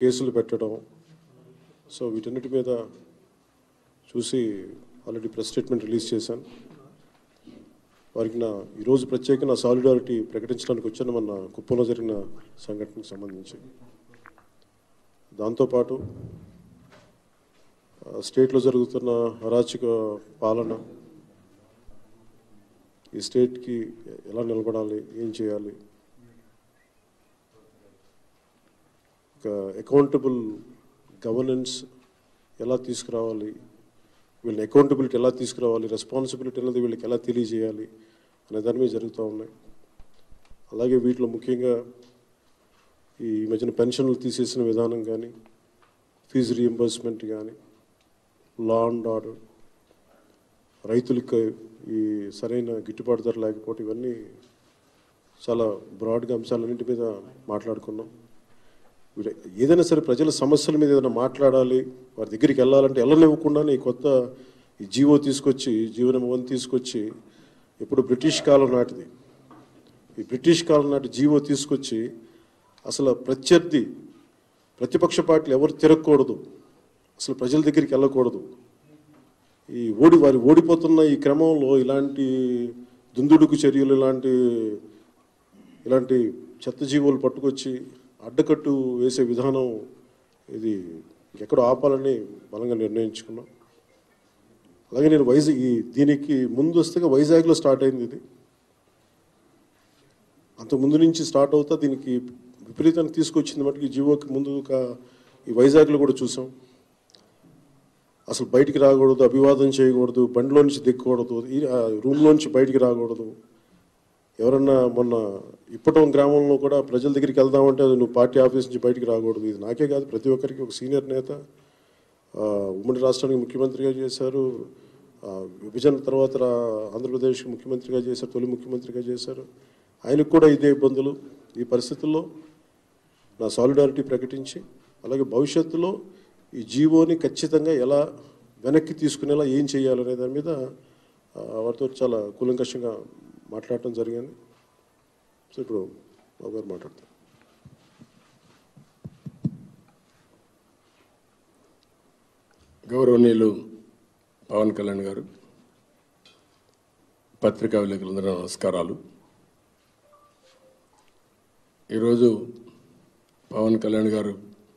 కేసులు పెట్టడం సో వీటన్నిటి మీద చూసి ఆల్రెడీ ప్రెస్ స్టేట్మెంట్ రిలీజ్ చేశాను వారికి నా ఈరోజు ప్రత్యేక నా సాలిడారిటీ ప్రకటించడానికి వచ్చాను మన కుప్పంలో జరిగిన సంఘటనకు సంబంధించి దాంతోపాటు ఆ, స్టేట్లో జరుగుతున్న అరాచక పాలన ఈ స్టేట్కి ఎలా నిలబడాలి ఏం చేయాలి ఒక అకౌంటబుల్ గవర్నెన్స్ ఎలా తీసుకురావాలి వీళ్ళని అకౌంటబిలిటీ ఎలా తీసుకురావాలి రెస్పాన్సిబిలిటీ అనేది వీళ్ళకి ఎలా తెలియజేయాలి అనే దాని మీద జరుగుతూ ఉన్నాయి అలాగే వీటిలో ముఖ్యంగా ఈ మధ్యన పెన్షన్లు తీసేసిన విధానం కానీ ఫీజు రీఎంబర్స్మెంట్ కానీ లా అండ్ ఆర్డర్ రైతులకు ఈ సరైన గిట్టుబాటు ధర లేకపోతే ఇవన్నీ చాలా బ్రాడ్గా అంశాలన్నింటి మీద మాట్లాడుకున్నాం వీళ్ళ- ఏదైనా సరే ప్రజల సమస్యల మీద ఏదైనా మాట్లాడాలి వారి దగ్గరికి వెళ్ళాలంటే వెళ్ళనివ్వకుండానే ఈ కొత్త ఈ జీవో తీసుకొచ్చి జీవన వన్ తీసుకొచ్చి ఇప్పుడు బ్రిటిష్ కాలం నాటిది ఈ బ్రిటిష్ కాలం నాటి జీవో తీసుకొచ్చి అసలు ప్రత్యర్థి ప్రతిపక్ష పార్టీలు ఎవరు తిరగకూడదు అసలు ప్రజల దగ్గరికి వెళ్ళకూడదు ఈ ఓడి వారి ఓడిపోతున్న ఈ క్రమంలో ఇలాంటి దుందుడుకు చర్యలు ఇలాంటి ఇలాంటి చెత్త జీవులు పట్టుకొచ్చి అడ్డకట్టు వేసే విధానం ఇది ఎక్కడో ఆపాలని బలంగా నిర్ణయించుకున్నాం అలాగే నేను వైజాగ్ ఈ దీనికి ముందు వస్తే వైజాగ్లో స్టార్ట్ అయింది ఇది అంత ముందు నుంచి స్టార్ట్ అవుతా దీనికి విపరీతాన్ని తీసుకొచ్చింది మటుకు ఈ జీవోకి ముందు ఒక- ఈ వైజాగ్లో కూడా చూసాం అసలు బయటికి రాకూడదు అభివాదం చేయకూడదు బండిలో నుంచి దిక్కకూడదు ఈ ఆ రూమ్లో నుంచి బయటికి రాకూడదు ఎవరన్నా మొన్న ఇప్పటం గ్రామంలో కూడా ప్రజల దగ్గరికి వెళ్దామంటే అది నువ్వు పార్టీ ఆఫీస్ నుంచి బయటికి రాకూడదు ఇది నాకే కాదు ప్రతి ఒక్కరికి ఒక సీనియర్ నేత ఆ, ఉమ్మడి రాష్ట్రానికి ముఖ్యమంత్రిగా చేశారు ఆ, విభజన తర్వాత రా- ఆంధ్రప్రదేశ్కి ముఖ్యమంత్రిగా చేశారు తొలి ముఖ్యమంత్రిగా చేశారు ఆయనకు కూడా ఇదే ఇబ్బందులు ఈ పరిస్థితుల్లో నా సాలిడారిటీ ప్రకటించి అలాగే భవిష్యత్తులో ఈ జీవోని ఖచ్చితంగా ఎలా వెనక్కి తీసుకునేలా ఏం చేయాలనే దాని మీద ఆ, వారితో చాలా కూలంకషంగా మాట్లాడటం జరిగింది సో ఇప్పుడు బాబు గారు మాట్లాడతారు గౌరవనీయులు పవన్ కళ్యాణ్ గారు పత్రికా విలేకరులందరూ నమస్కారాలు ఈరోజు పవన్ కళ్యాణ్ గారు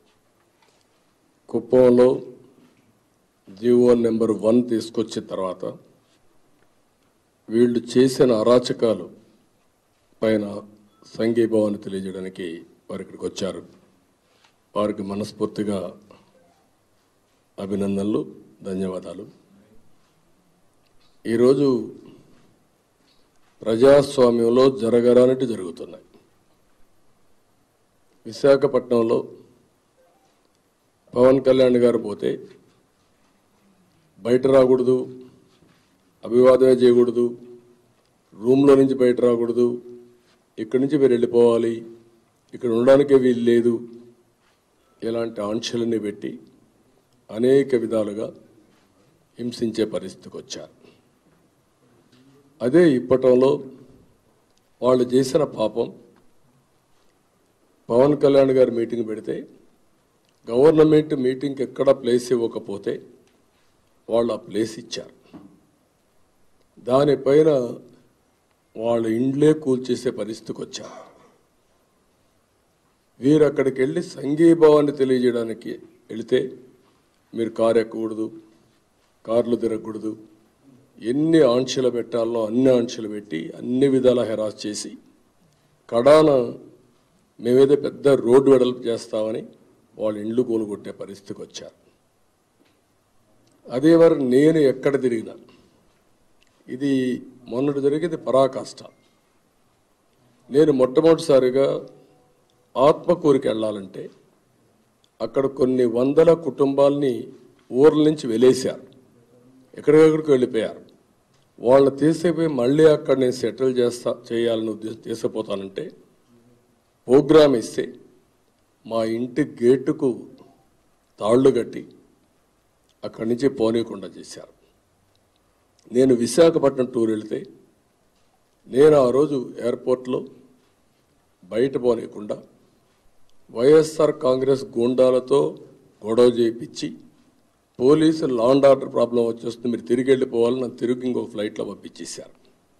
కుప్పంలో జీవో నెంబర్ వన్ తీసుకొచ్చిన తర్వాత వీళ్ళు చేసిన అరాచకాలు పైన సంఘీభావాన్ని తెలియజేయడానికి వారు ఇక్కడికి వచ్చారు వారికి మనస్ఫూర్తిగా అభినందనలు ధన్యవాదాలు ఈరోజు ప్రజాస్వామ్యంలో జరగరానిటి జరుగుతున్నాయి విశాఖపట్నంలో పవన్ కళ్యాణ్ గారు పోతే బయట రాకూడదు అభివాదమే చేయకూడదు రూమ్లో నుంచి బయట రాకూడదు ఇక్కడి నుంచి మీరు వెళ్ళిపోవాలి ఇక్కడ ఉండడానికే వీలు లేదు ఇలాంటి ఆంక్షలన్నీ పెట్టి అనేక విధాలుగా హింసించే పరిస్థితికి వచ్చారు అదే ఇప్పటంలో వాళ్ళు చేసిన పాపం పవన్ కళ్యాణ్ గారు మీటింగ్ పెడితే గవర్నమెంట్ మీటింగ్కి ఎక్కడ ప్లేస్ ఇవ్వకపోతే వాళ్ళు ఆ ప్లేస్ ఇచ్చారు దానిపైన వాళ్ళ ఇండ్లే కూల్చేసే పరిస్థితికి వచ్చారు వీరు అక్కడికి వెళ్ళి సంఘీభావాన్ని తెలియజేయడానికి వెళితే మీరు కారు ఎక్కకూడదు కార్లు తిరగకూడదు ఎన్ని ఆంక్షలు పెట్టాలో అన్ని ఆంక్షలు పెట్టి అన్ని విధాలా హెరాస్ చేసి కడాన మేమేదో పెద్ద రోడ్డు వెడల్పు చేస్తామని వాళ్ళ ఇండ్లు కూలగొట్టే పరిస్థితికి వచ్చారు అదే వారు నేను ఎక్కడ తిరిగినా ఇది మొన్నటి జరిగేది పరాకాష్ట నేను మొట్టమొదటిసారిగా ఆత్మకూరికి వెళ్ళాలంటే అక్కడ కొన్ని వందల కుటుంబాల్ని ఊర్ల నుంచి వెలేశారు ఎక్కడికక్కడికి వెళ్ళిపోయారు వాళ్ళని తీసుకుపోయి మళ్ళీ అక్కడ నేను సెటిల్ చేస్తా చేయాలని ఉద్దేశం తీసుకుపోతానంటే ప్రోగ్రామ్ ఇస్తే మా ఇంటి గేటుకు తాళ్ళు కట్టి అక్కడి నుంచి పోనీయకుండా చేశారు నేను విశాఖపట్నం టూర్ వెళితే నేను ఆ రోజు ఎయిర్పోర్ట్లో బయట పోనీయకుండా వైఎస్ఆర్ కాంగ్రెస్ గూండాలతో గొడవ చేయించి police law and order problem వచ్చేస్తుంది మీరు తిరిగి వెళ్ళిపోవాలి నన్ను తిరిగి ఇంకొక ఫ్లైట్లో పంపించేశారు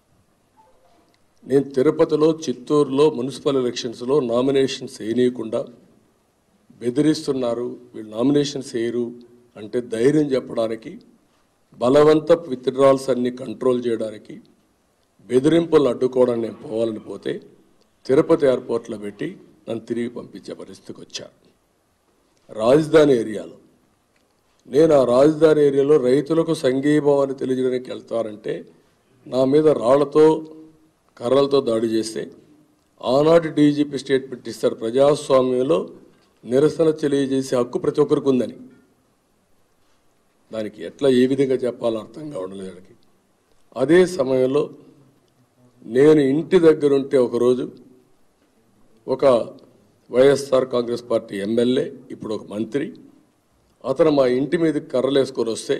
నేను తిరుపతిలో చిత్తూరులో మున్సిపల్ ఎలక్షన్స్లో నామినేషన్స్ వేయనీయకుండా బెదిరిస్తున్నారు వీళ్ళు నామినేషన్స్ వేయరు అంటే ధైర్యం చెప్పడానికి బలవంత విత్డ్రాల్స్ అన్ని కంట్రోల్ చేయడానికి బెదిరింపులను అడ్డుకోవడానికి నేను పోవాలని పోతే తిరుపతి ఎయిర్పోర్ట్లో పెట్టి నన్ను తిరిగి పంపించే పరిస్థితికి వచ్చారు రాజధాని ఏరియాలో నేను ఆ రాజధాని ఏరియాలో రైతులకు సంఘీభావాన్ని తెలియజేయడానికి వెళ్తారంటే నా మీద రాళ్లతో కర్రలతో దాడి చేస్తే ఆనాటి డీజీపీ స్టేట్మెంట్ ఇస్తారు ప్రజాస్వామ్యంలో నిరసన తెలియజేసే హక్కు ప్రతి ఒక్కరికి ఉందని దానికి ఎట్లా ఏ విధంగా చెప్పాలో అర్థం కావడం లేదు వాళ్ళకి. అదే సమయంలో నేను ఇంటి దగ్గర ఉంటే ఒకరోజు ఒక వైఎస్ఆర్ కాంగ్రెస్ పార్టీ ఎమ్మెల్యే ఇప్పుడు ఒక మంత్రి అతను మా ఇంటి మీద కర్రలు వేసుకొని వస్తే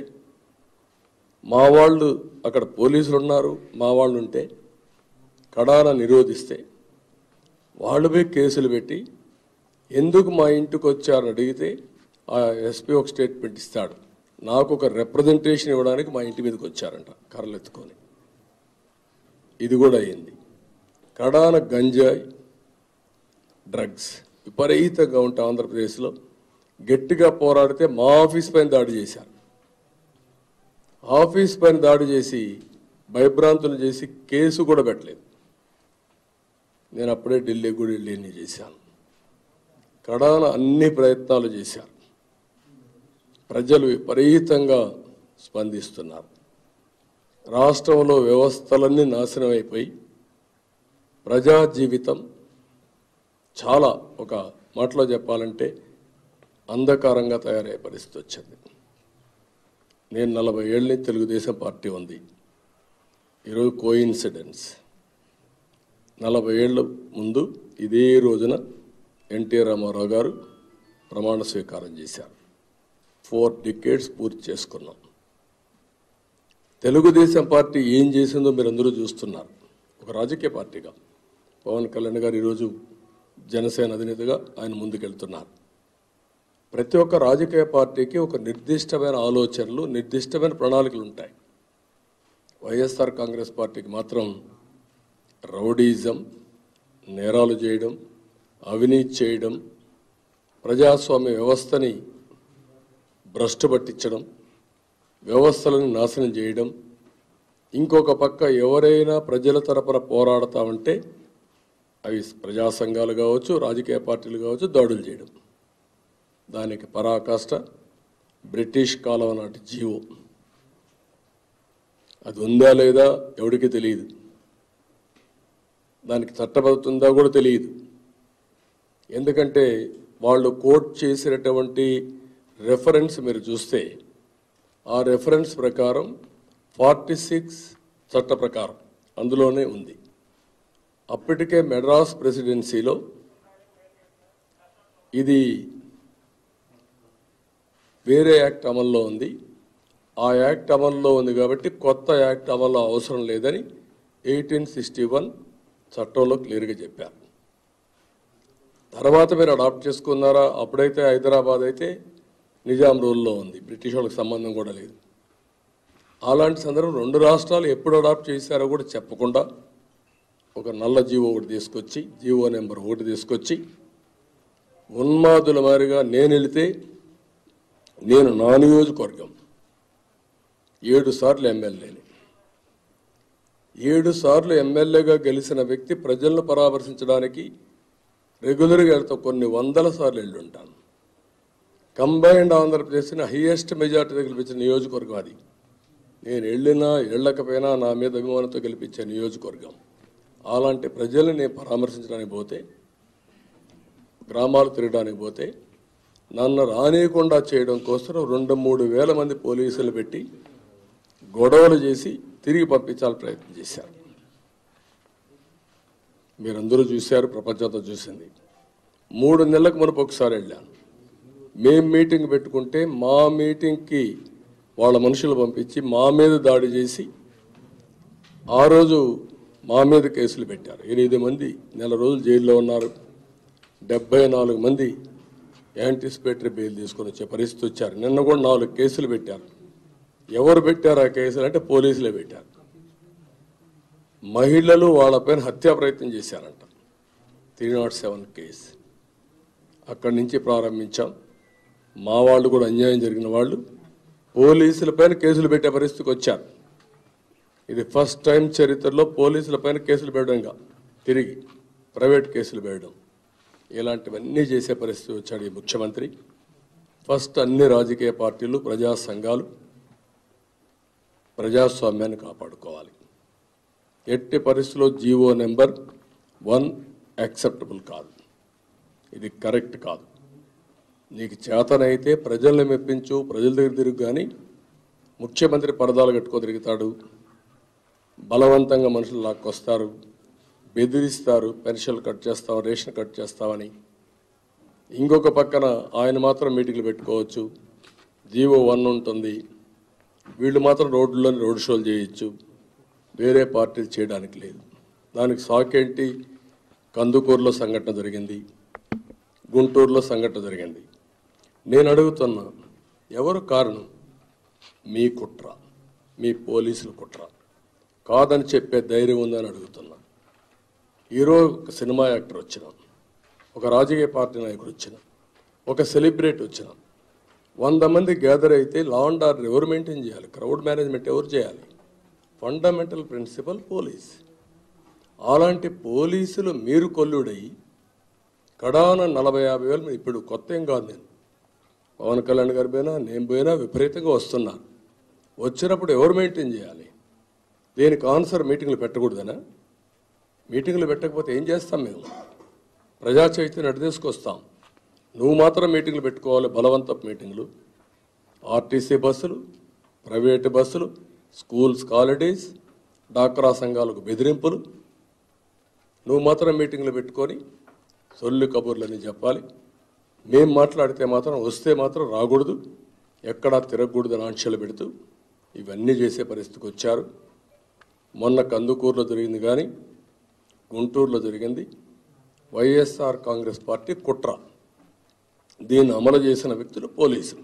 మా వాళ్ళు అక్కడ పోలీసులు ఉన్నారు మా వాళ్ళు ఉంటే కడాన నిరోధిస్తే వాళ్ళు పోయి కేసులు పెట్టి ఎందుకు మా ఇంటికి వచ్చారని అడిగితే ఆ ఎస్పీ ఒక స్టేట్మెంట్ ఇస్తాడు నాకు ఒక రిప్రజెంటేషన్ ఇవ్వడానికి మా ఇంటి మీదకి వచ్చారంట కర్రలు ఎత్తుకొని ఇది కూడా అయింది కడాన గంజాయి డ్రగ్స్ విపరీతంగా ఉంటే ఆంధ్రప్రదేశ్లో గట్టిగా పోరాడితే మా ఆఫీస్ పైన దాడి చేశారు ఆఫీస్ పైన దాడి చేసి భయభ్రాంతులు చేసి కేసు కూడా పెట్టలేదు నేను అప్పుడే ఢిల్లీ కూడా వెళ్ళి ఎన్ని చేశాను కడాన అన్ని ప్రయత్నాలు చేశారు ప్రజలు విపరీతంగా స్పందిస్తున్నారు రాష్ట్రంలో వ్యవస్థలన్నీ నాశనం అయిపోయి ప్రజా జీవితం చాలా ఒక మాటలో చెప్పాలంటే అంధకారంగా తయారయ్యే పరిస్థితి వచ్చింది నేను నలభై ఏళ్ళ నుంచి తెలుగుదేశం పార్టీ ఉంది ఈరోజు కోయిన్సిడెన్స్ నలభై ఏళ్ళ ముందు ఇదే రోజున ఎన్టీ రామారావు గారు ప్రమాణ స్వీకారం చేశారు ఫోర్ డికేట్స్ పూర్తి చేసుకున్నాం తెలుగుదేశం పార్టీ ఏం చేసిందో మీరు అందరూ చూస్తున్నారు ఒక రాజకీయ పార్టీగా పవన్ కళ్యాణ్ గారు ఈరోజు జనసేన అధినేతగా ఆయన ముందుకెళ్తున్నారు ప్రతి ఒక్క రాజకీయ పార్టీకి ఒక నిర్దిష్టమైన ఆలోచనలు నిర్దిష్టమైన ప్రణాళికలు ఉంటాయి వైఎస్ఆర్ కాంగ్రెస్ పార్టీకి మాత్రం రౌడీజం నేరాలు చేయడం అవినీతి చేయడం ప్రజాస్వామ్య వ్యవస్థని భ్రష్టు పట్టించడం వ్యవస్థలను నాశనం చేయడం ఇంకొక పక్క ఎవరైనా ప్రజల తరపున పోరాడతామంటే అవి ప్రజా సంఘాలు కావచ్చు రాజకీయ పార్టీలు కావచ్చు దాడులు చేయడం దానికి పరాకాష్ట బ్రిటిష్ కాలం నాటి జీవో అది ఉందా లేదా ఎవడికి తెలియదు దానికి చట్టబద్ధత ఉందా కూడా తెలియదు ఎందుకంటే వాళ్ళు కోట్ చేసినటువంటి రెఫరెన్స్ మీరు చూస్తే ఆ రెఫరెన్స్ ప్రకారం ఫార్టీ సిక్స్ చట్ట ప్రకారం అందులోనే ఉంది అప్పటికే మెడ్రాస్ ప్రెసిడెన్సీలో ఇది వేరే యాక్ట్ అమల్లో ఉంది ఆ యాక్ట్ అమల్లో ఉంది కాబట్టి కొత్త యాక్ట్ అమల్లో అవసరం లేదని ఎయిటీన్ సిక్స్టీ వన్ చట్టంలో క్లియర్గా చెప్పారు తర్వాత మీరు అడాప్ట్ చేసుకున్నారా అప్పుడైతే హైదరాబాద్ అయితే నిజాం రూల్లో ఉంది బ్రిటిష్ వాళ్ళకి సంబంధం కూడా లేదు అలాంటి సందర్భం రెండు రాష్ట్రాలు ఎప్పుడు అడాప్ట్ చేశారో కూడా చెప్పకుండా ఒక నల్ల జీవో ఒకటి తీసుకొచ్చి జీవో నెంబర్ ఒకటి తీసుకొచ్చి ఉన్మాదుల మాదిరిగా నేను వెళితే నేను నా నియోజకవర్గం ఏడు సార్లు ఎమ్మెల్యేని ఏడు సార్లు ఎమ్మెల్యేగా గెలిచిన వ్యక్తి ప్రజలను పరామర్శించడానికి రెగ్యులర్గా వెళ్తా కొన్ని వందల సార్లు వెళ్ళి ఉంటాను కంబైన్డ్ ఆంధ్రప్రదేశ్ని హైయెస్ట్ మెజార్టీతో గెలిపించిన నియోజకవర్గం అది నేను వెళ్ళినా వెళ్ళకపోయినా నా మీద అభిమానంతో గెలిపించే నియోజకవర్గం అలాంటి ప్రజల్ని నేను పరామర్శించడానికి పోతే గ్రామాలు తిరగడానికి పోతే నన్ను రానియకుండా చేయడం కోసం రెండు మూడు వేల మంది పోలీసులు పెట్టి గొడవలు చేసి తిరిగి పంపించాలని ప్రయత్నం చేశారు మీరందరూ చూశారు ప్రపంచంతో చూసింది మూడు నెలలకు మునుపు ఒకసారి వెళ్ళాను మేం మీటింగ్ పెట్టుకుంటే మా మీటింగ్కి వాళ్ళ మనుషులు పంపించి మా మీద దాడి చేసి ఆ రోజు మా మీద కేసులు పెట్టారు ఎనిమిది మంది నెల రోజులు జైల్లో ఉన్నారు డెబ్బై నాలుగు మంది యాంటిసిపేటరీ బెయిల్ తీసుకొని వచ్చే పరిస్థితి వచ్చారు నిన్న కూడా నాలుగు కేసులు పెట్టారు ఎవరు పెట్టారు ఆ కేసులు అంటే పోలీసులే పెట్టారు మహిళలు వాళ్ళపైన హత్యా ప్రయత్నం చేశారంట త్రీ నాట్ సెవెన్ కేసు అక్కడి నుంచి ప్రారంభించాం మా వాళ్ళు కూడా అన్యాయం జరిగిన వాళ్ళు పోలీసులపైన కేసులు పెట్టే పరిస్థితికి వచ్చారు ఇది ఫస్ట్ టైం చరిత్రలో పోలీసులపైన కేసులు పెట్టడం ఇంకా తిరిగి ప్రైవేట్ కేసులు పెట్టడం ఇలాంటివన్నీ చేసే పరిస్థితి వచ్చాడు ఈ ముఖ్యమంత్రి ఫస్ట్ అన్ని రాజకీయ పార్టీలు ప్రజా సంఘాలు ప్రజాస్వామ్యాన్ని కాపాడుకోవాలి ఎట్టి పరిస్థితుల్లో జీవో నెంబర్ వన్ యాక్సెప్టబుల్ కాదు ఇది కరెక్ట్ కాదు నీకు చేతనైతే ప్రజల్ని మెప్పించు ప్రజల దగ్గర తిరుగు కానీ ముఖ్యమంత్రి పరదాలు కట్టుకో తిరుగుతాడు బలవంతంగా మనుషులు లాక్కొస్తారు బెదిరిస్తారు పెన్షన్లు కట్ చేస్తాం రేషన్ కట్ చేస్తామని ఇంకొక పక్కన ఆయన మాత్రం మీటింగ్లు పెట్టుకోవచ్చు జీవో వన్ ఉంటుంది వీళ్ళు మాత్రం రోడ్లలో రోడ్ షోలు చేయొచ్చు వేరే పార్టీలు చేయడానికి లేదు దానికి సాకేంటి కందుకూరులో సంఘటన జరిగింది గుంటూరులో సంఘటన జరిగింది నేను అడుగుతున్నా ఎవరు కారణం మీ కుట్ర మీ పోలీసుల కుట్ర కాదని చెప్పే ధైర్యం ఉందని అడుగుతున్నా ఈరోజు ఒక సినిమా యాక్టర్ వచ్చిన ఒక రాజకీయ పార్టీ నాయకుడు వచ్చిన ఒక సెలబ్రిటీ వచ్చిన వంద మంది గ్యాదర్ అయితే లా అండ్ ఆర్డర్ ఎవరు మెయింటైన్ చేయాలి క్రౌడ్ మేనేజ్మెంట్ ఎవరు చేయాలి ఫండమెంటల్ ప్రిన్సిపల్ పోలీస్ అలాంటి పోలీసులు మీరు కొల్లుడై కడాన నలభై యాభై వేలు ఇప్పుడు కొత్త ఏం కాదు నేను పవన్ కళ్యాణ్ గారి పోయినా నేను పోయినా విపరీతంగా వస్తున్నా వచ్చినప్పుడు ఎవరు మెయింటైన్ చేయాలి దీనికి ఆన్సర్ మీటింగ్లు పెట్టకూడదనా మీటింగ్లు పెట్టకపోతే ఏం చేస్తాం మేము ప్రజా చైతన్యం అటు తీసుకొస్తాం నువ్వు మాత్రం మీటింగ్లు పెట్టుకోవాలి బలవంతపు మీటింగ్లు ఆర్టీసీ బస్సులు ప్రైవేటు బస్సులు స్కూల్స్ హాలిడేస్ డాక్రా సంఘాలకు బెదిరింపులు నువ్వు మాత్రం మీటింగ్లు పెట్టుకొని సొల్లు కబుర్లని చెప్పాలి మేం మాట్లాడితే మాత్రం వస్తే మాత్రం రాకూడదు ఎక్కడా తిరగకూడదని ఆంక్షలు పెడుతూ ఇవన్నీ చేసే పరిస్థితికి వచ్చారు మొన్న కందుకూరులో జరిగింది కానీ గుంటూరులో జరిగింది వైఎస్ఆర్ కాంగ్రెస్ పార్టీ కుట్ర దీన్ని అమలు చేసిన వ్యక్తులు పోలీసులు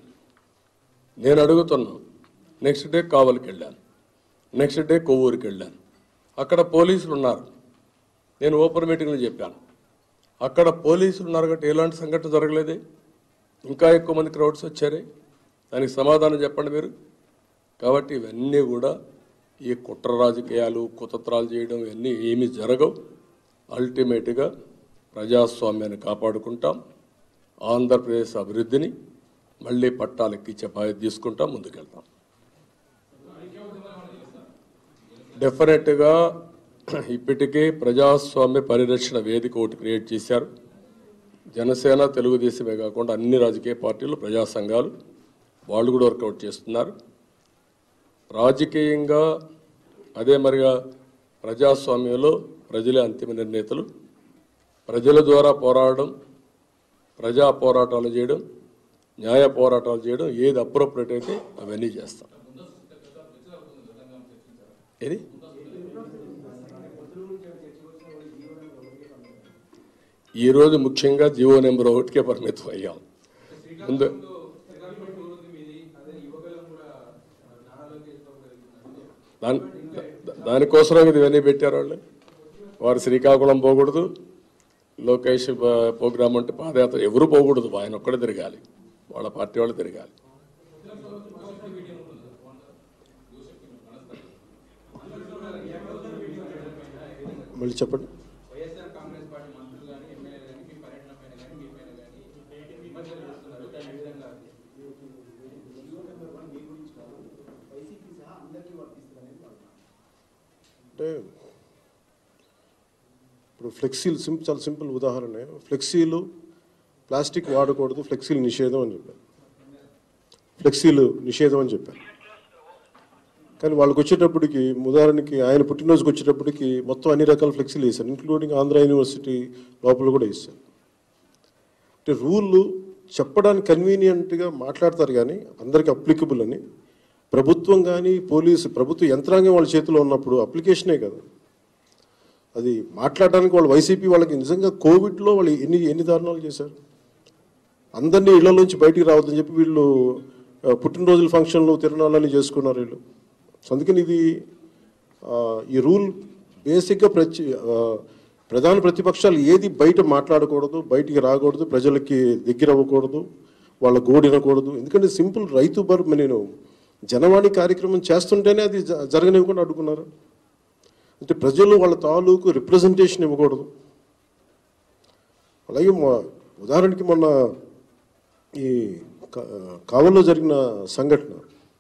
నేను అడుగుతున్నా నెక్స్ట్ డే కావలికి వెళ్ళాను నెక్స్ట్ డే కొవ్వూరుకి వెళ్ళాను అక్కడ పోలీసులు ఉన్నారు నేను ఓపెన్ మీటింగ్లో చెప్పాను అక్కడ పోలీసులు ఉన్నారు కాబట్టి ఎలాంటి సంఘటన జరగలేదే ఇంకా ఎక్కువ మంది క్రౌడ్స్ వచ్చారే దానికి సమాధానం చెప్పండి మీరు కాబట్టి ఇవన్నీ కూడా ఈ కుట్ర రాజకీయాలు కుతంత్రాలు చేయడం ఇవన్నీ ఏమీ జరగవు అల్టిమేట్గా ప్రజాస్వామ్యాన్ని కాపాడుకుంటాం ఆంధ్రప్రదేశ్ అభివృద్ధిని మళ్ళీ పట్టాలు ఎక్కించే బాధ్యత తీసుకుంటాం ముందుకెళ్తాం డెఫినెట్గా ఇప్పటికే ప్రజాస్వామ్య పరిరక్షణ వేదిక ఒకటి క్రియేట్ చేశారు జనసేన తెలుగుదేశమే కాకుండా అన్ని రాజకీయ పార్టీలు ప్రజా సంఘాలు వాళ్ళు కూడా వర్కౌట్ చేస్తున్నారు రాజకీయంగా అదే మరిగా ప్రజాస్వామ్యంలో ప్రజలే అంతిమ నిర్ణేతలు ప్రజల ద్వారా పోరాడడం ప్రజా పోరాటాలు చేయడం న్యాయ పోరాటాలు చేయడం ఏది అప్రోప్రియట్ అయితే అవన్నీ చేస్తాం ఏది ఈరోజు ముఖ్యంగా జియో నెంబర్ ఒకటికే పరిమితం అయ్యాం ముందు దాని దా- దానికోసమే కదా ఇవన్నీ పెట్టారు వాళ్ళు వారు శ్రీకాకుళం పోకూడదు లోకేష్ ప- ప్రోగ్రామ్ అంటే పాదయాత్ర ఎవరు పోకూడదు ఆయన ఒక్కడే తిరగాలి వాళ్ళ పార్టీ వాళ్ళు తిరగాలి మళ్ళీ చెప్పండి వైఎస్ఆర్ కాంగ్రెస్ పార్టీ మంత్రులు కానీ ఎమ్మెల్యేలు కానీ మీ పర్యటన పైన కానీ మీ పైన కానీ విమర్శలు చేస్తున్నారు దాని విధంగా అంటే ఇప్పుడు ఫ్లెక్సీలు సింప్ చాలా సింపుల్ ఉదాహరణ ఫ్లెక్సీలు ప్లాస్టిక్ వాడకూడదు ఫ్లెక్సీలు నిషేధం అని చెప్పారు ఫ్లెక్సీలు నిషేధం అని చెప్పారు కానీ వాళ్ళకి వచ్చేటప్పటికి ఉదాహరణకి ఆయన పుట్టినరోజుకి వచ్చేటప్పటికి మొత్తం అన్ని రకాల ఫ్లెక్సీలు వేశారు ఇంక్లూడింగ్ ఆంధ్ర యూనివర్సిటీ లోపల కూడా వేశారు అంటే రూల్ చెప్పడానికి కన్వీనియంట్గా మాట్లాడతారు కానీ అందరికి అప్లికబుల్ అని ప్రభుత్వం కానీ పోలీసు ప్రభుత్వ యంత్రాంగం వాళ్ళ చేతిలో ఉన్నప్పుడు అప్లికేషనే కదా అది మాట్లాడడానికి వాళ్ళు వైసీపీ వాళ్ళకి నిజంగా కోవిడ్లో వాళ్ళు ఎన్ని ఎన్ని దారుణాలు చేశారు అందరినీ ఇళ్లలోంచి బయటికి రావద్దని చెప్పి వీళ్ళు ఆ, పుట్టినరోజుల ఫంక్షన్లు తిరణాలని చేసుకున్నారు వీళ్ళు సో అందుకని ఇది ఆ, ఈ రూల్ బేసిక్గా ప్రతి ఆ, ప్రధాన ప్రతిపక్షాలు ఏది బయట మాట్లాడకూడదు బయటికి రాకూడదు ప్రజలకి దగ్గర అవ్వకూడదు వాళ్ళ గోడు వినకూడదు ఎందుకంటే సింపుల్ రైతు బర్ నేను జనవాణి కార్యక్రమం చేస్తుంటేనే అది జ- జరగనివ్వకుండా అడ్డుకున్నారు అంటే ప్రజలు వాళ్ళ తాలూకు రిప్రజెంటేషన్ ఇవ్వకూడదు అలాగే మా ఉదాహరణకి మొన్న ఈ కా- కావల్లో జరిగిన సంఘటన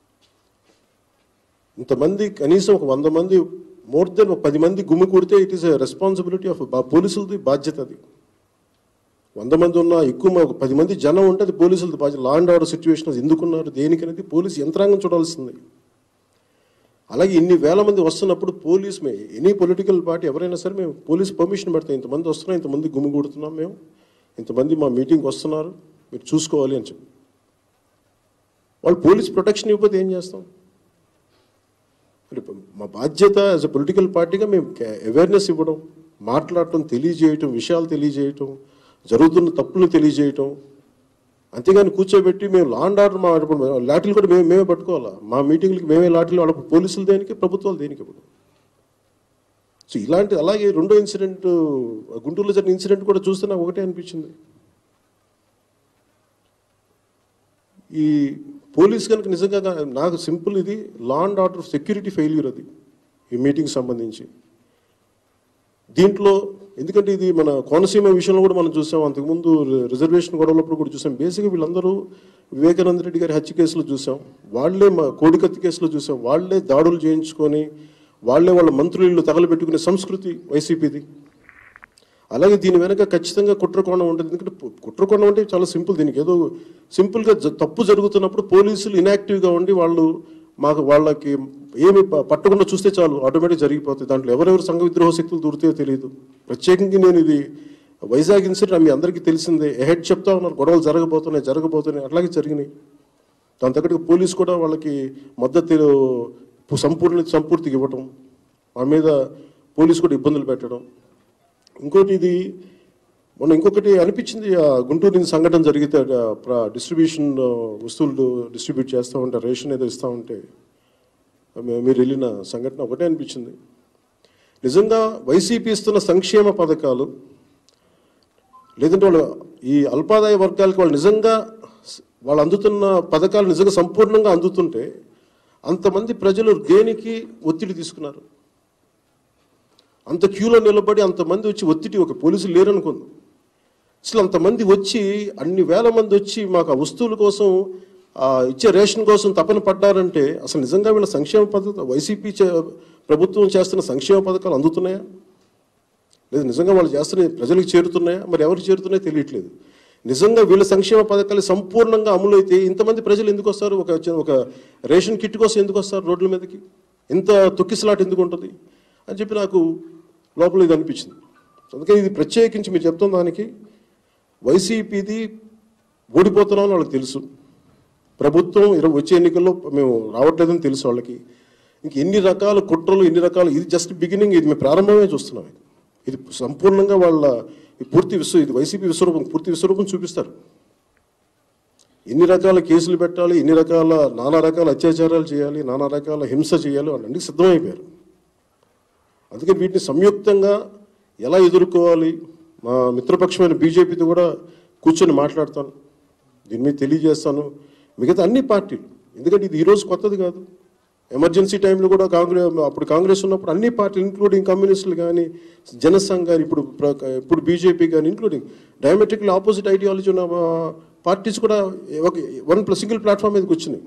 ఇంతమంది కనీసం ఒక వంద మంది మోర్ దెన్ ఒక పది మంది గుమ్మి కొడితే ఇట్ ఈస్ రెస్పాన్సిబిలిటీ ఆఫ్ పోలీసులది బాధ్యత అది వంద మంది ఉన్నా ఎక్కువ మ- ఒక పది మంది జనం ఉంటే అది పోలీసులది బాధ్యత లా అండ్ ఆర్డర్ సిచ్యువేషన్ ఎందుకున్నారు దేనికనేది పోలీసు యంత్రాంగం చూడాల్సింది అలాగే ఇన్ని వేల మంది వస్తున్నప్పుడు police may any political party ఎవరైనా సరే మేము పోలీస్ పర్మిషన్ పెడతాం ఇంతమంది వస్తున్నాం ఇంతమంది గుమ్మి కొడుతున్నాం మేము ఇంతమంది మా మీటింగ్కి వస్తున్నారు మీరు చూసుకోవాలి అని చెప్పి వాళ్ళు పోలీస్ ప్రొటెక్షన్ ఇవ్వకపోతే ఏం చేస్తాం మరి మా బాధ్యత యాజ్ అ పొలిటికల్ పార్టీగా మేము అవేర్నెస్ ఇవ్వడం మాట్లాడటం తెలియజేయటం విషయాలు తెలియజేయటం జరుగుతున్న తప్పులు తెలియజేయటం అంతేగాని కూర్చోబెట్టి మేము లా అండ్ ఆర్డర్ మా ఇప్పుడు లాఠీలు కూడా మేము మేమే పట్టుకోవాలా మా మీటింగ్లకి మేమే లాఠీలు వాళ్ళ పోలీసులు దేనికి ప్రభుత్వాలు దేనికి ఇప్పుడు సో ఇలాంటి అలాగే రెండో ఇన్సిడెంట్ గుంటూరులో జరిగిన ఇన్సిడెంట్ కూడా చూస్తే నాకు ఒకటే అనిపించింది ఈ పోలీస్ కనుక నిజంగా గా- నాకు సింపుల్ ఇది law and order security failure అది ఈ మీటింగ్ సంబంధించి దీంట్లో ఎందుకంటే ఇది మన కోనసీమ విషయంలో కూడా మనం చూసాం అంతకుముందు రి- రిజర్వేషన్ గొడవలప్పుడు కూడా చూసాం బేసిక్గా వీళ్ళందరూ వివేకానంద రెడ్డి గారి హత్య కేసులో చూసాం వాళ్ళే మా కోడికత్తి కేసులో చూసాం వాళ్ళే దాడులు చేయించుకొని వాళ్ళే వాళ్ళ మంత్రులు తగలబెట్టుకునే సంస్కృతి వైసీపీది అలాగే దీని వెనక ఖచ్చితంగా కుట్రకోణం ఉంటుంది ఎందుకంటే పు- కుట్రకోణం అంటే చాలా సింపుల్ దీనికి ఏదో సింపుల్గా జ- తప్పు జరుగుతున్నప్పుడు పోలీసులు ఇనాక్టివ్గా ఉండి వాళ్ళు మాకు వాళ్ళకి ఏమి ప- పట్టకుండా చూస్తే చాలు ఆటోమేటిక్ జరిగిపోతుంది దాంట్లో ఎవరెవరు సంఘ విద్రోహ శక్తులు దూరితాయో తెలియదు ప్రత్యేకంగా నేను ఇది వైజాగ్ ఇన్సిడెంట్ మీ అందరికీ తెలిసిందే ఎహెడ్ చెప్తా ఉన్నారు గొడవలు జరగబోతున్నాయి జరగబోతున్నాయి అట్లాగే జరిగినాయి దాని తగ్గట్టుగా పోలీస్ కూడా వాళ్ళకి మద్దతు సంపూర్ణ సంపూర్తిగా ఇవ్వటం మా మీద పోలీస్ కూడా ఇబ్బందులు పెట్టడం ఇంకోటి ఇది మొన్న ఇంకొకటి అనిపించింది ఆ గుంటూరు నుంచి సంఘటన జరిగితే డిస్ట్రిబ్యూషన్ వస్తువులు డిస్ట్రిబ్యూట్ చేస్తూ ఉంటే రేషన్ ఏదో ఇస్తూ ఉంటే మీ- మీరు వెళ్ళిన సంఘటన ఒకటే అనిపించింది నిజంగా వైసీపీ ఇస్తున్న సంక్షేమ పథకాలు లేదంటే వాళ్ళు ఈ అల్పాదాయ వర్గాలకి వాళ్ళు నిజంగా వాళ్ళు అందుతున్న పథకాలు నిజంగా సంపూర్ణంగా అందుతుంటే అంతమంది ప్రజలు దేనికి ఒత్తిడి తీసుకున్నారు అంత క్యూలో నిలబడి అంతమంది వచ్చి ఒత్తిడి ఒక పోలీసులు లేరనుకుంది అసలు అంతమంది వచ్చి అన్ని వేల మంది వచ్చి మాకు ఆ వస్తువుల కోసం ఆ, ఇచ్చే రేషన్ కోసం తపన పడ్డారంటే అసలు నిజంగా వీళ్ళ సంక్షేమ పథకం వైసీపీ చే- ప్రభుత్వం చేస్తున్న సంక్షేమ పథకాలు అందుతున్నాయా లేదు నిజంగా వాళ్ళు చేస్తున్న ప్రజలకు చేరుతున్నాయా మరి ఎవరికి చేరుతున్నాయో తెలియట్లేదు నిజంగా వీళ్ళ సంక్షేమ పథకాలు సంపూర్ణంగా అమలు అయితే ఇంతమంది ప్రజలు ఎందుకు వస్తారు ఒక చి- ఒక రేషన్ కిట్ కోసం ఎందుకు వస్తారు రోడ్ల మీదకి ఇంత తొక్కిసలాట ఎందుకు ఉంటుంది అని చెప్పి నాకు లోపల ఇది అనిపించింది అందుకే ఇది ప్రత్యేకించి మీరు చెప్తున్న దానికి వైసీపీది ఓడిపోతున్నామని వాళ్ళకి తెలుసు ప్రభుత్వం ఇరవై వచ్చే ఎన్నికల్లో మేము రావట్లేదని తెలుసు వాళ్ళకి ఇంక ఎన్ని రకాల కుట్రలు ఎన్ని రకాలు ఇది జస్ట్ బిగినింగ్ ఇది మేము ప్రారంభమే చూస్తున్నాం ఇది. ఇది సంపూర్ణంగా వాళ్ళ ఈ పూర్తి విశ్వ ఇది వైసీపీ విశ్వరూపం పూర్తి విశ్వరూపం చూపిస్తారు ఎన్ని రకాల కేసులు పెట్టాలి ఎన్ని రకాల నానా రకాల అత్యాచారాలు చేయాలి నానా రకాల హింస చేయాలి వాళ్ళన్నీ సిద్ధమైపోయారు అందుకే వీటిని సంయుక్తంగా ఎలా ఎదుర్కోవాలి మా మిత్రపక్షమైన బీజేపీతో కూడా కూర్చొని మాట్లాడతాను దీని మీద తెలియజేస్తాను మిగతా అన్ని పార్టీలు ఎందుకంటే ఇది ఈరోజు కొత్తది కాదు ఎమర్జెన్సీ టైంలో కూడా కాంగ్రెస్ అప్పుడు కాంగ్రెస్ ఉన్నప్పుడు అన్ని పార్టీలు ఇంక్లూడింగ్ కమ్యూనిస్టులు కానీ జనసంఘ్ కానీ ఇప్పుడు ప్ర- ఇప్పుడు బీజేపీ కానీ ఇంక్లూడింగ్ డయామెట్రికల్ ఆపోజిట్ ఐడియాలజీ ఉన్న పార్టీస్ కూడా ఒక వన్ ప్లస్ సింగిల్ ప్లాట్ఫామ్ మీదకి వచ్చినాయి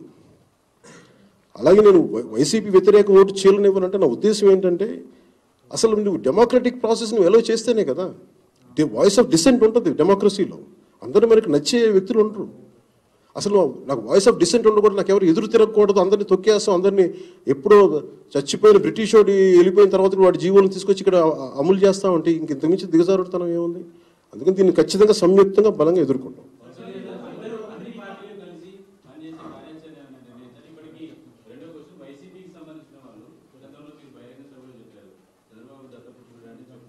అలాగే నేను వై- వైసీపీ వ్యతిరేక ఓటు చేయలేనివ్వనంటే నా ఉద్దేశం ఏంటంటే అసలు నువ్వు డెమోక్రటిక్ ప్రాసెస్ నువ్వు ఎలా చేస్తేనే కదా వాయిస్ ఆఫ్ డిసెంట్ ఉంటుంది డెమోక్రసీలో అందరూ మనకి నచ్చే వ్యక్తులు ఉండరు అసలు నాకు వాయిస్ ఆఫ్ డిసెంట్ ఉండకూడదు నాకు ఎవరు ఎదురు తిరగకూడదు అందరినీ తొక్కేస్తాం అందరినీ ఎప్పుడో చచ్చిపోయిన బ్రిటిష్ వాడి వెళ్ళిపోయిన తర్వాత కూడా వాడి జీవోలను తీసుకొచ్చి ఇక్కడ అ- అమలు చేస్తా ఉంటే ఇంక ఇంతకుమించి దిగజారుడుతనం ఏముంది అందుకని దీన్ని ఖచ్చితంగా సంయుక్తంగా బలంగా ఎదుర్కొంటాం అందరూ అన్ని పార్టీలు కలిసి పనిచేసే కార్యాచరణ ఏమైనా నిర్ణయించారు ఇప్పటికీ రెండో క్వశ్చన్ వైసీపీకి సంబంధించిన వాళ్ళు గతంలో మీరు బహిరంగ సభలో చెప్పారు చంద్రబాబు దత్తపుత్రుడు అని చెప్పారు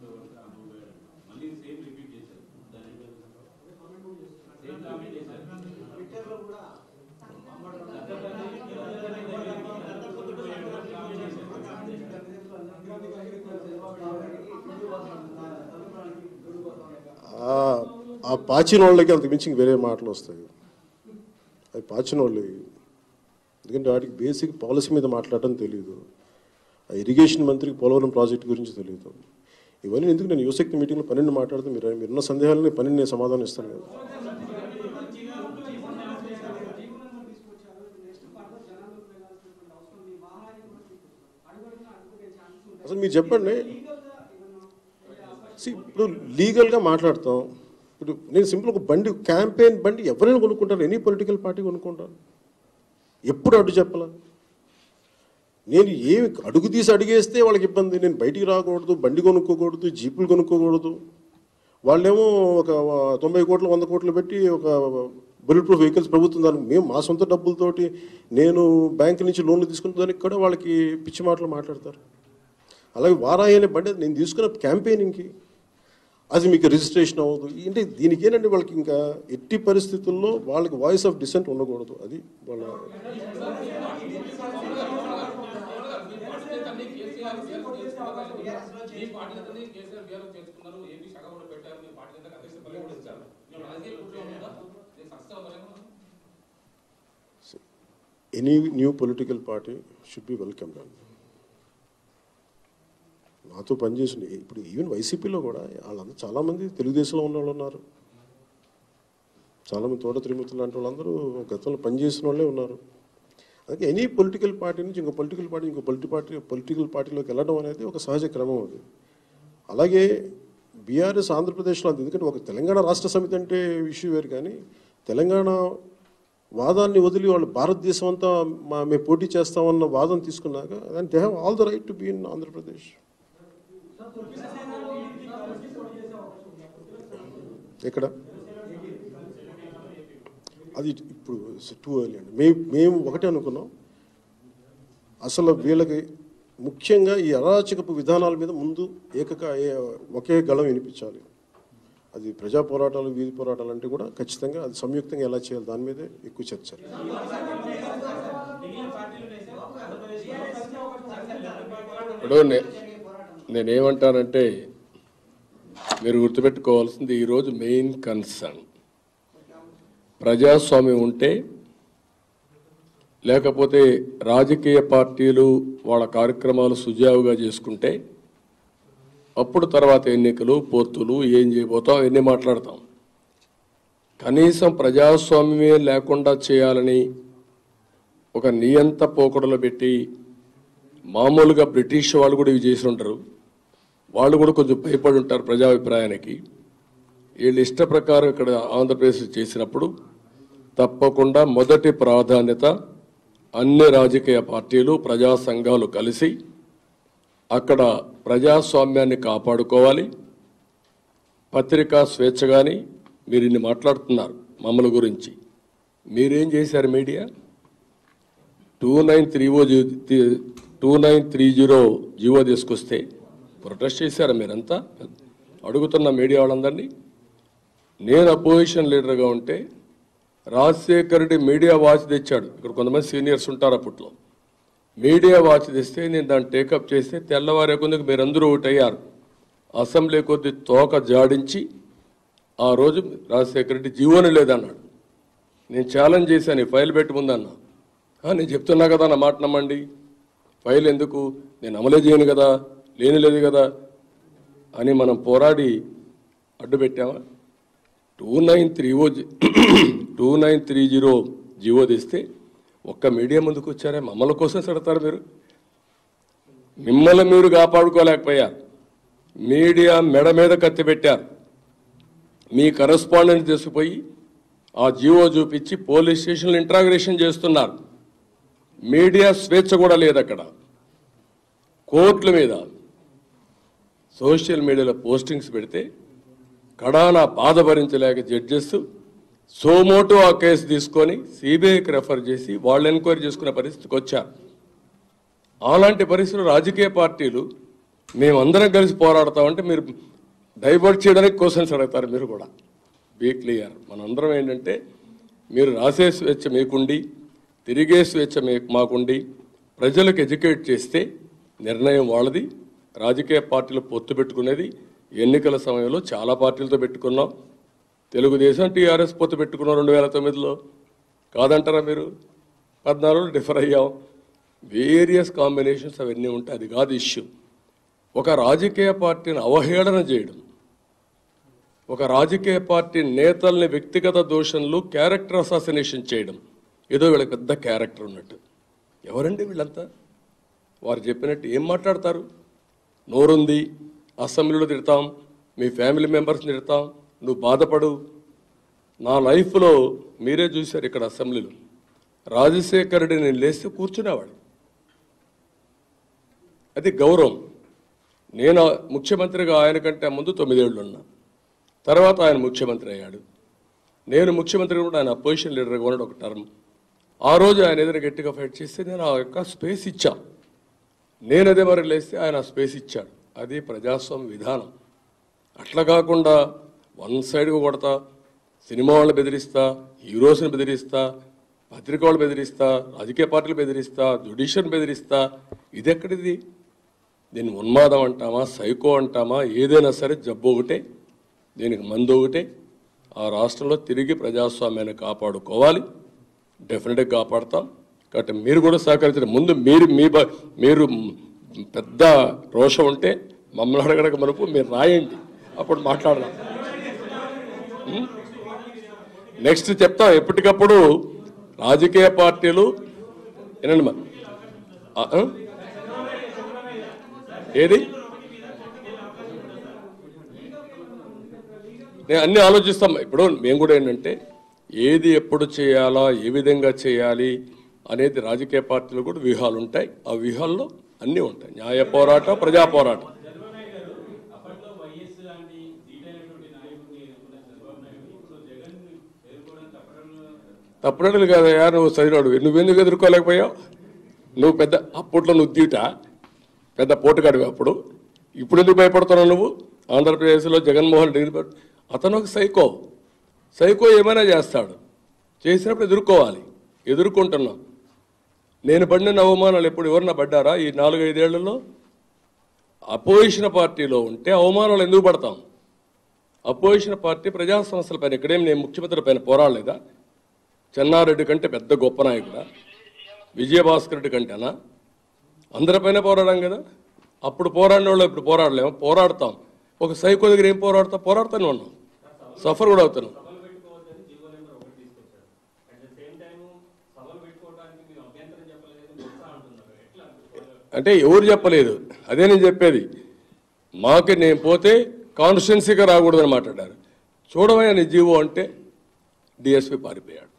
ఆ- ఆ పాచిన వాళ్ళకి అంత మించి ఇంక వేరే మాటలు వస్తాయి అది పాచిన వాళ్ళు ఎందుకంటే వాటికి బేసిక్ పాలసీ మీద మాట్లాడటం తెలియదు ఆ ఇరిగేషన్ మంత్రికి పోలవరం ప్రాజెక్ట్ గురించి తెలియదు ఇవన్నీ ఎందుకు నేను యువశక్తి మీటింగ్లో పన్నెండు మాట్లాడితే మీరు మీరున్న సందేహాలని పన్నెండు నేను సమాధానం ఇస్తాను కదా అసలు మీరు చెప్పండి See, ఇప్పుడు లీగల్గా మాట్లాడతాం ఇప్పుడు నేను సింపుల్ ఒక బండి క్యాంపెయిన్ బండి ఎవరైనా కొనుక్కుంటారు ఎనీ పొలిటికల్ పార్టీ కొనుక్కుంటారు ఎప్పుడు అడ్డు చెప్పాల నేను ఏమి అడుగు తీసి అడిగేస్తే వాళ్ళకి ఇబ్బంది నేను బయటికి రాకూడదు బండి కొనుక్కోకూడదు జీపులు కొనుక్కోకూడదు వాళ్ళేమో ఒక తొంభై కోట్లు వంద కోట్లు పెట్టి ఒక బుల్లెట్ ప్రూఫ్ వెహికల్స్ ప్రభుత్వం దానికి మేము మా సొంత డబ్బులతోటి నేను బ్యాంక్ నుంచి లోన్లు తీసుకున్న దానికి కూడా వాళ్ళకి పిచ్చి మాటలు మాట్లాడతారు అలాగే వారాయి అనే బండి నేను తీసుకున్న క్యాంపెయినింగ్కి అది మీకు రిజిస్ట్రేషన్ అవ్వదు అంటే దీనికి ఏంటంటే వాళ్ళకి ఇంకా ఎట్టి పరిస్థితుల్లో వాళ్ళకి వాయిస్ ఆఫ్ డిసెంట్ ఉండకూడదు అది వాళ్ళ మీ పార్టీలతోనే కేసీఆర్ బీఆర్ఎస్ చేర్చుకున్నారు ఏపీ శాఖ కూడా పెట్టారు మీ పార్టీ అంతా అధ్యక్ష పదవి కూడా ఇచ్చారు మీరు రాజకీయ కుట్ర ఉందా నేను సక్సెస్ అవ్వలేము any new political party should be welcome అండి నాతో పనిచేసిన ఇప్పుడు ఈవెన్ వైసీపీలో కూడా వాళ్ళందరూ చాలామంది తెలుగుదేశంలో ఉన్న వాళ్ళు ఉన్నారు చాలామంది తోట తిరుమతి లాంటి వాళ్ళందరూ గతంలో పనిచేసిన వాళ్ళే ఉన్నారు అందుకే ఎనీ పొలిటికల్ పార్టీ నుంచి ఇంకో పొలిటికల్ పార్టీ ఇంకో పొలిటి పార్టీ పొలిటికల్ పార్టీలోకి వెళ్ళడం అనేది ఒక సహజ క్రమం అది అలాగే బీఆర్ఎస్ ఆంధ్రప్రదేశ్లో అంత ఎందుకంటే ఒక తెలంగాణ రాష్ట్ర సమితి అంటే ఇష్యూ వేరు కానీ తెలంగాణ వాదాన్ని వదిలి వాళ్ళు భారతదేశం అంతా మా మేము పోటీ చేస్తామన్న వాదం తీసుకున్నాక దాని they have all the right to be in Andhra Pradesh ఎక్కడ అది ఇప్పుడు టూ ఎర్లీ అండి మేము మేము ఒకటే అనుకున్నాం అసలు వీళ్ళకి ముఖ్యంగా ఈ అరాచకపు విధానాల మీద ముందు ఏకక ఏ- ఒకే గళం వినిపించాలి అది ప్రజా పోరాటాలు వీధి పోరాటాలు అంటే కూడా ఖచ్చితంగా అది సంయుక్తంగా ఎలా చేయాలి దాని మీదే ఎక్కువ చర్చ ఇప్పుడు నే- నేనేమంటానంటే మీరు గుర్తుపెట్టుకోవాల్సింది ఈరోజు మెయిన్ కన్సర్న్ ప్రజాస్వామ్యం ఉంటే లేకపోతే రాజకీయ పార్టీలు వాళ్ళ కార్యక్రమాలు సుజావుగా చేసుకుంటే అప్పుడు తర్వాత ఎన్నికలు పొత్తులు ఏం చేయబోతాం ఎన్ని మాట్లాడతాం కనీసం ప్రజాస్వామ్యమే లేకుండా చేయాలని ఒక నియంత పోకడలు పెట్టి మామూలుగా బ్రిటిష్ వాళ్ళు కూడా ఇవి చేసి ఉంటారు వాళ్ళు కూడా కొంచెం భయపడి ఉంటారు ప్రజాభిప్రాయానికి వీళ్ళు ఇష్ట ప్రకారం ఇక్కడ ఆంధ్రప్రదేశ్ చేసినప్పుడు తప్పకుండా మొదటి ప్రాధాన్యత అన్ని రాజకీయ పార్టీలు ప్రజా సంఘాలు కలిసి అక్కడ ప్రజాస్వామ్యాన్ని కాపాడుకోవాలి పత్రికా స్వేచ్ఛ కానీ మీరు ఇన్ని మాట్లాడుతున్నారు మమ్మల్ని గురించి మీరేం చేశారు media two nine three O two nine three zero GO తీసుకొస్తే ప్రొటెస్ట్ చేశారా మీరంతా అడుగుతున్న మీడియా వాళ్ళందరినీ నేను అపోజిషన్ లీడర్గా ఉంటే రాజశేఖర్ రెడ్డి మీడియా వాచ్ తెచ్చాడు ఇక్కడ కొంతమంది సీనియర్స్ ఉంటారు అప్పట్లో మీడియా వాచ్ తెస్తే నేను దాన్ని టేకప్ చేస్తే తెల్లవారే కొందుకు మీరందరూ ఒకటయ్యారు అసెంబ్లీ కొద్ది తోక జాడించి ఆ రోజు రాజశేఖర రెడ్డి జీవోని లేదన్నాడు నేను ఛాలెంజ్ చేశాను ఈ ఫైల్ పెట్టి ముందన్నా "ఆ, నేను చెప్తున్నా కదా నా మాట నమ్మండి ఫైల్ ఎందుకు నేను అమలే చేయను కదా లేని లేదు కదా అని మనం పోరాడి అడ్డు పెట్టామా two nine three O two nine three zero GO తెస్తే ఒక్క మీడియా ముందుకు వచ్చారే మమ్మల్ని కోసం సడతారు మీరు మిమ్మల్ని మీరు కాపాడుకోలేకపోయారు మీడియా మెడ మీద కత్తి పెట్టారు మీ కరస్పాండెంట్ తీసుకుపోయి ఆ జీవో చూపించి పోలీస్ స్టేషన్లో ఇంట్రాగ్రేషన్ చేస్తున్నారు మీడియా స్వేచ్ఛ కూడా లేదు అక్కడ కోర్టుల మీద సోషల్ మీడియాలో పోస్టింగ్స్ పెడితే కడాన బాధ భరించలేక జడ్జెస్ సోమోటో ఆ కేసు తీసుకొని సిబిఐకి రెఫర్ చేసి వాళ్ళు ఎంక్వైరీ చేసుకునే పరిస్థితికి వచ్చారు అలాంటి పరిస్థితులు రాజకీయ పార్టీలు మేమందరం కలిసి పోరాడతామంటే మీరు డైవర్ట్ చేయడానికి క్వశ్చన్స్ అడుగుతారు మీరు కూడా బీ క్లియర్ మనందరం ఏంటంటే మీరు రాసే స్వేచ్ఛ మీకుండి తిరిగే స్వేచ్ఛ మీ మాకుండి ప్రజలకు ఎడ్యుకేట్ చేస్తే నిర్ణయం వాళ్ళది రాజకీయ పార్టీలు పొత్తు పెట్టుకునేది ఎన్నికల సమయంలో చాలా పార్టీలతో పెట్టుకున్నాం తెలుగుదేశం టీఆర్ఎస్ పొత్తు పెట్టుకున్నాం రెండు వేల తొమ్మిదిలో కాదంటారా మీరు పద్నాలుగులో డిఫర్ అయ్యాం వేరియస్ కాంబినేషన్స్ అవన్నీ ఉంటాయి అది కాదు ఇష్యూ ఒక రాజకీయ పార్టీని అవహేళన చేయడం ఒక రాజకీయ పార్టీ నేతల్ని వ్యక్తిగత దోషంలో క్యారెక్టర్ అసాసినేషన్ చేయడం ఏదో వీళ్ళకి పెద్ద క్యారెక్టర్ ఉన్నట్టు ఎవరండి వీళ్ళంతా వారు చెప్పినట్టు ఏం మాట్లాడతారు నోరుంది అసెంబ్లీలో తిడతాం మీ ఫ్యామిలీ మెంబర్స్ని తిడతాం నువ్వు బాధపడు నా లైఫ్లో మీరే చూశారు ఇక్కడ అసెంబ్లీలో రాజశేఖర్ రెడ్డి నేను లేస్తే కూర్చునేవాడు అది గౌరవం నేను ముఖ్యమంత్రిగా ఆయన కంటే ముందు తొమ్మిదేళ్ళు ఉన్నా తర్వాత ఆయన ముఖ్యమంత్రి అయ్యాడు నేను ముఖ్యమంత్రి కూడా ఆయన అపోజిషన్ లీడర్గా ఉన్నాడు ఒక టర్మ్ ఆ రోజు ఆయన ఎదురు గట్టిగా ఫైట్ చేస్తే నేను ఆ యొక్క స్పేస్ ఇచ్చా నేను అదే మరి లేస్తే ఆయన ఆ స్పేస్ ఇచ్చాడు అది ప్రజాస్వామ్య విధానం అట్లా కాకుండా వన్ సైడ్గా కొడతా సినిమా వాళ్ళని బెదిరిస్తా హీరోస్ని బెదిరిస్తా పత్రిక వాళ్ళు బెదిరిస్తా రాజకీయ పార్టీలు బెదిరిస్తా జుడిషియల్ని బెదిరిస్తా ఇది ఎక్కడిది దీన్ని ఉన్మాదం అంటామా సైకో అంటామా ఏదైనా సరే జబ్బు ఒకటే దీనికి మందు ఒకటే ఆ రాష్ట్రంలో తిరిగి ప్రజాస్వామ్యాన్ని కాపాడుకోవాలి డెఫినెట్గా కాపాడతాం కాబట్టి మీరు కూడా సహకరించండి ముందు మీరు మీ బ- మీరు పెద్ద రోషం ఉంటే మమ్మల్ని అడగడక మనకు మీరు రాయండి అప్పుడు మాట్లాడదాం నెక్స్ట్ చెప్తాం ఎప్పటికప్పుడు రాజకీయ పార్టీలు వినండి మా ఆ, ఆ? ఏది నేను అన్ని ఆలోచిస్తాం ఇప్పుడు మేము కూడా ఏంటంటే ఏది ఎప్పుడు చేయాలా ఏ విధంగా చేయాలి అనేది రాజకీయ పార్టీలు కూడా వ్యూహాలు ఉంటాయి ఆ వ్యూహాల్లో అన్నీ ఉంటాయి న్యాయ పోరాటం ప్రజా పోరాటం అప్పట్లో వైఎస్ లాంటి ధీటైనటువంటి నాయకుడిని ఎన్నుకున్న చంద్రబాబు నాయుడు ఇప్పుడు జగన్ ఎదుర్కోవడం తప్పడం తప్పుడలు కదయ్యా నువ్వు చదివాడు నువ్వెందుకు ఎదుర్కోలేకపోయావు నువ్వు పెద్ద అప్పట్లో నువ్వు దీట పెద్ద పోటుగాడివి అప్పుడు ఇప్పుడు ఎందుకు భయపడుతున్నావు నువ్వు ఆంధ్రప్రదేశ్లో జగన్మోహన్ రెడ్డి పట్- అతను ఒక సైకో సైకో ఏమైనా చేస్తాడు చేసినప్పుడు ఎదుర్కోవాలి ఎదుర్కొంటున్నా నేను పడిన అవమానాలు ఎప్పుడు ఎవరన్నా పడ్డారా ఈ నాలుగైదేళ్లలో అపోజిషన్ పార్టీలో ఉంటే అవమానాలు ఎందుకు పడతాం అపోజిషన్ పార్టీ ప్రజా సమస్యల పైన ఇక్కడేం నేను ముఖ్యమంత్రి పైన పోరాడలేదా చెన్నారెడ్డి కంటే పెద్ద గొప్ప నాయకుడా విజయభాస్కర్ రెడ్డి కంటేనా అందరిపైన పోరాడాం కదా అప్పుడు పోరాడిన వాళ్ళు ఇప్పుడు పోరాడలేము పోరాడతాం ఒక సైకో దగ్గర ఏం పోరాడతాం పోరాడుతూనే ఉన్నాం సఫర్ కూడా అవుతున్నాం సభలు పెట్టుకోవద్దని జీవో నెంబర్ ఒకటి తీసుకొచ్చారు అట్ ద సేమ్ టైం సభలు పెట్టుకోవడానికి మీరు అభ్యంతరం చెప్పలేదు ఉత్సాహం అంటున్నారు ఎట్లా అంటే ఎవరు చెప్పలేదు అదే నేను చెప్పేది మాకు నేను పోతే కాన్స్టిట్యున్సీగా రాకూడదని మాట్లాడారు చూడమయ్యా నీ జీవో అంటే డిఎస్పి పారిపోయాడు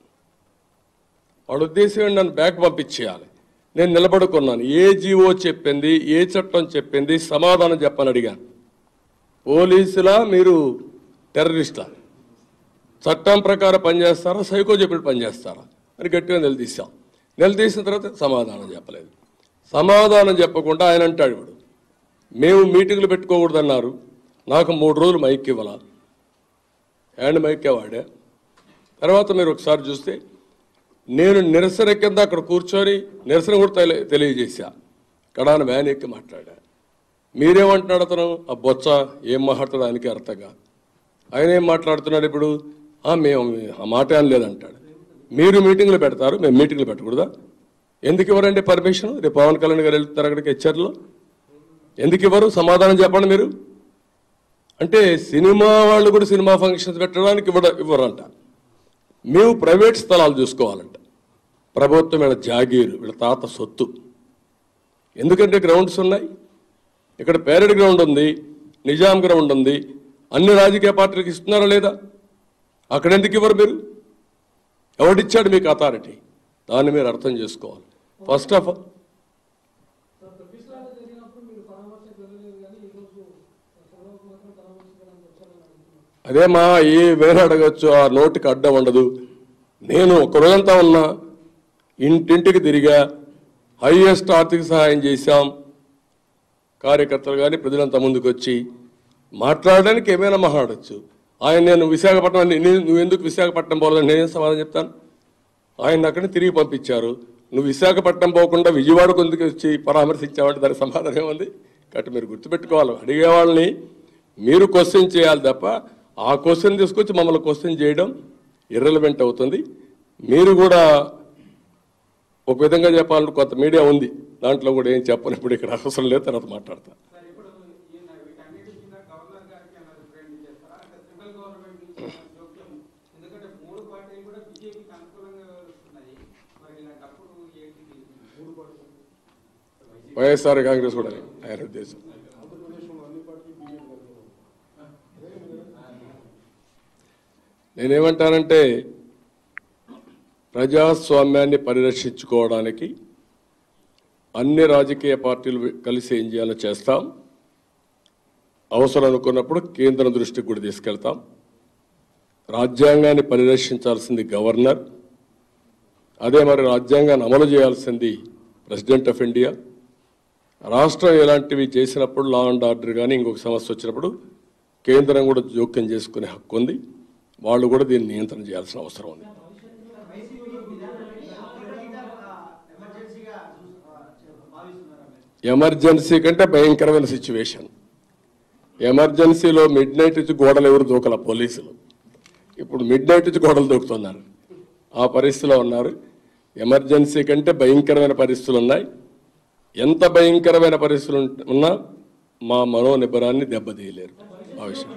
వాళ్ళ ఉద్దేశం ఏంటి నన్ను బ్యాక్ పంపించేయాలి నేను నిలబడుకున్నాను ఏ జీవో చెప్పింది ఏ చట్టం చెప్పింది సమాధానం చెప్పని అడిగాను పోలీసులా మీరు టెర్రరిస్టా చట్టం ప్రకారం పనిచేస్తారా సైకో చెప్పినట్టు పనిచేస్తారా అని గట్టిగా నిలదీశాం నిలదీసిన తర్వాత సమాధానం చెప్పలేదు సమాధానం చెప్పకుండా ఆయన అంటాడు ఇప్పుడు మేము మీటింగ్లు పెట్టుకోకూడదన్నారు నాకు మూడు రోజులు మైక్ ఇవ్వాల హ్యాండ్ మైకే వాడా తర్వాత మీరు ఒకసారి చూస్తే నేను నిరసన కింద అక్కడ కూర్చొని నిరసన కూడా తెలి- తెలియజేశా కడాన వ్యాన్ ఎక్కి మాట్లాడా మీరేమంటున్నాడు అతను ఆ బొచ్చ ఏం మాట్లాడుతాడు ఆయనకి అర్థం కాదు ఆయన ఏం మాట్లాడుతున్నాడు ఇప్పుడు "ఆ, మేము ఆ మాట ఏం లేదంటాడు మీరు మీటింగ్లు పెడతారు మేము మీటింగ్లు పెట్టకూడదా ఎందుకు ఇవ్వరండి పర్మిషన్ రేపు పవన్ కళ్యాణ్ గారు వెళ్తున్నారు అక్కడికి హెచ్చర్లో ఎందుకు ఇవ్వరు సమాధానం చెప్పండి మీరు అంటే సినిమా వాళ్ళు కూడా సినిమా ఫంక్షన్స్ పెట్టడానికి ఇవ్వడ ఇవ్వరంట మేము ప్రైవేట్ స్థలాలు చూసుకోవాలంట ప్రభుత్వం వీళ్ళ జాగీరు వీళ్ళ తాత సొత్తు ఎందుకంటే గ్రౌండ్స్ ఉన్నాయి ఇక్కడ పేరెడ్ గ్రౌండ్ ఉంది నిజాం గ్రౌండ్ ఉంది అన్ని రాజకీయ పార్టీలకు ఇస్తున్నారా లేదా అక్కడ ఎందుకు ఇవ్వరు మీరు ఎవడిచ్చాడు మీకు అథారిటీ దాన్ని మీరు అర్థం చేసుకోవాలి ఫస్ట్ ఆఫ్ ఆల్ సార్ ప్రతిష్టాలు జరిగినప్పుడు మీరు పరామర్శకు వెళ్ళలేదు కానీ ఈరోజు సభకు మాత్రం పరామర్శించడానికి వచ్చారని అనుకుంటున్నాను అదే మా ఏ వేరే అడగచ్చు ఆ నోటికి అడ్డం ఉండదు నేను ఒక రోజంతా ఉన్నా ఇంటింటికి తిరిగా హైయెస్ట్ ఆర్థిక సహాయం చేశాం కార్యకర్తలు కానీ ప్రజలంతా ముందుకు వచ్చి మాట్లాడడానికి ఏమైనా మాట్లాడచ్చు ఆయన నేను విశాఖపట్నం అని- నీ- నువ్వు ఎందుకు విశాఖపట్నం పోలేదని నేనేం సమాధానం చెప్తాను ఆయన అక్కడిని తిరిగి పంపించారు నువ్వు విశాఖపట్నం పోకుండా విజయవాడకు ఎందుకు వచ్చి పరామర్శించావంటే దానికి సమాధానం ఏముంది కాబట్టి మీరు గుర్తుపెట్టుకోవాలి అడిగే వాళ్ళని మీరు క్వశ్చన్ చేయాలి తప్ప ఆ క్వశ్చన్ తీసుకొచ్చి మమ్మల్ని క్వశ్చన్ చేయడం ఇర్రెలవెంట్ అవుతుంది మీరు కూడా ఒక విధంగా చెప్పాలంటే కొంత మీడియా ఉంది దాంట్లో కూడా ఏం చెప్పను ఇప్పుడు ఇక్కడ అవసరం లేదు తర్వాత మాట్లాడతా సార్ ఇప్పుడు ఈయన వీటన్నిటి కింద గవర్నర్ గారికి ఏమైనా రిప్రజెంట్ చేస్తారా అంటే సెంట్రల్ గవర్నమెంట్ నుంచి ఏమైనా జోక్యం ఎందుకంటే మూడు పార్టీలు కూడా బీజేపీకి అనుకూలంగా వ్యవహరిస్తున్నాయి మరి ఇలాంటప్పుడు ఏంటి మూడు పార్టీలు వైఎస్ఆర్ కాంగ్రెస్ కూడా ఆయన ఉద్దేశం నేనేమంటానంటే ప్రజాస్వామ్యాన్ని పరిరక్షించుకోవడానికి అన్ని రాజకీయ పార్టీలు కలిసి ఏం చేయాలో చేస్తాం అవసరం అనుకున్నప్పుడు కేంద్రం దృష్టికి కూడా తీసుకెళ్తాం రాజ్యాంగాన్ని పరిరక్షించాల్సింది గవర్నర్ అదే మరి రాజ్యాంగాన్ని అమలు చేయాల్సింది ప్రెసిడెంట్ ఆఫ్ ఇండియా రాష్ట్రం ఇలాంటివి చేసినప్పుడు లా అండ్ ఆర్డర్ కానీ ఇంకొక సమస్య వచ్చినప్పుడు కేంద్రం కూడా జోక్యం చేసుకునే హక్కు ఉంది వాళ్ళు కూడా దీన్ని నియంత్రణ చేయాల్సిన అవసరం ఉంది ఎమర్జెన్సీ కంటే భయంకరమైన సిచ్యువేషన్ ఎమర్జెన్సీలో మిడ్ నైట్ నుంచి గోడలు ఎవరు దూకల పోలీసులు ఇప్పుడు మిడ్ నైట్ నుంచి గోడలు దూకుతున్నారు ఆ పరిస్థితిలో ఉన్నారు ఎమర్జెన్సీ కంటే భయంకరమైన పరిస్థితులు ఉన్నాయి ఎంత భయంకరమైన పరిస్థితులు ఉంట- ఉన్నా మా మనోనిబ్బరాన్ని దెబ్బతీయలేరు ఆ విషయం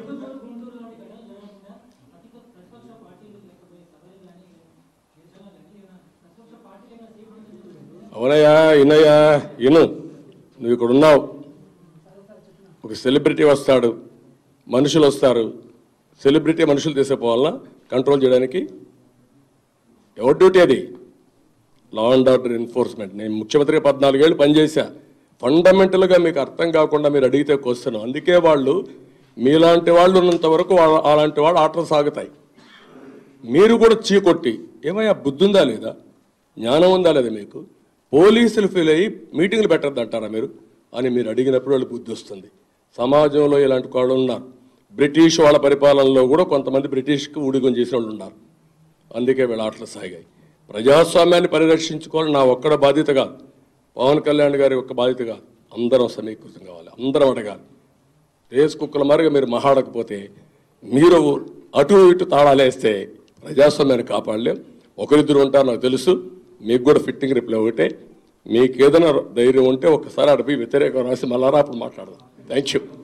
అవునయ్యా ఇనయ్యా ఇను నువ్వు ఇక్కడ ఉన్నావు ఒక సెలబ్రిటీ వస్తాడు మనుషులు వస్తారు సెలబ్రిటీ మనుషులు తీసుకుపోవాలన్నా కంట్రోల్ చేయడానికి ఎవరి డ్యూటీ అది లా అండ్ ఆర్డర్ ఎన్ఫోర్స్మెంట్ నేను ముఖ్యమంత్రిగా పద్నాలుగేళ్ళు పనిచేశా ఫండమెంటల్గా మీకు అర్థం కాకుండా మీరు అడిగితే క్వశ్చన్ అందుకే వాళ్ళు మీలాంటి వాళ్ళు ఉన్నంత వరకు వాళ్ళ- అలాంటి వాళ్ళు ఆటలు సాగుతాయి మీరు కూడా చీకొట్టి ఏమయ్యా బుద్ధి ఉందా లేదా జ్ఞానం ఉందా లేదా మీకు పోలీసులు ఫీల్ అయ్యి మీటింగ్లు పెట్టద్దు అంటారా మీరు అని మీరు అడిగినప్పుడు వాళ్ళు బుద్ధి వస్తుంది సమాజంలో ఇలాంటి వాళ్ళు ఉన్నారు బ్రిటిష్ వాళ్ళ పరిపాలనలో కూడా కొంతమంది బ్రిటిష్కి ఊడిగం చేసిన వాళ్ళు ఉన్నారు అందుకే వీళ్ళ ఆటలు సాగాయి ప్రజాస్వామ్యాన్ని పరిరక్షించుకోవాలి నా ఒక్కడ బాధ్యత కాదు పవన్ కళ్యాణ్ గారి ఒక్క బాధ్యత కాదు అందరం సమీకృతం కావాలి అందరం అడగాలి రేసు కుక్కల మరుగా మీరు మహాడకపోతే మీరు అటు ఇటు తాళాలేస్తే ప్రజాస్వామ్యాన్ని కాపాడలేం ఒకరిద్దరు ఉంటారు నాకు తెలుసు మీకు కూడా ఫిట్టింగ్ రిప్లై ఒకటే మీకు ఏదైనా ధైర్యం ఉంటే ఒకసారి అడిపి వ్యతిరేకం రాసి మళ్ళా రా అప్పుడు మాట్లాడదాం థ్యాంక్ యూ